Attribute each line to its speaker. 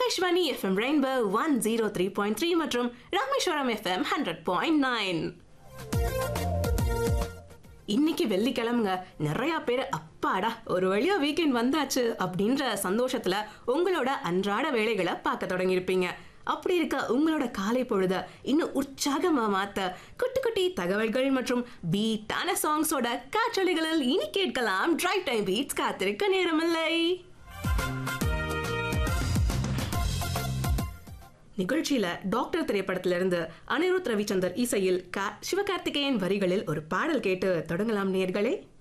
Speaker 1: Akashvani FM rainbow one zero three point three மற்றும் Rameswaram FM hundred point nine இன்னைக்கு வெள்ளிக்கிழமைங்க நிறைய பேர் அப்பாடா ஒரு வழியா வீக்கெண்ட் வந்தாச்சு அப்படின்ற சந்தோஷத்துல உங்களோட அன்றாட வேலைகளை பார்க்க தொடங்கியிருப்பீங்க அப்படி இருக்க உங்களோட காலை பொழுத இன்னும் உற்சாகமா மாத்த குட்டி குட்டி தகவல்கள் மற்றும் பீட்டான சாங்ஸோட காற்றொலிகளில் இனி கேட்கலாம் டிரைவ் டைம் பீட்ஸ் காத்திருக்க நேரமில்லை நிகழ்ச்சியில டாக்டர் திரைப்படத்திலிருந்து அனிருத் ரவிச்சந்தர் இசையில் கா சிவகார்த்திகேயன் வரிகளில் ஒரு பாடல் கேட்டு தொடங்கலாம் நேர்களே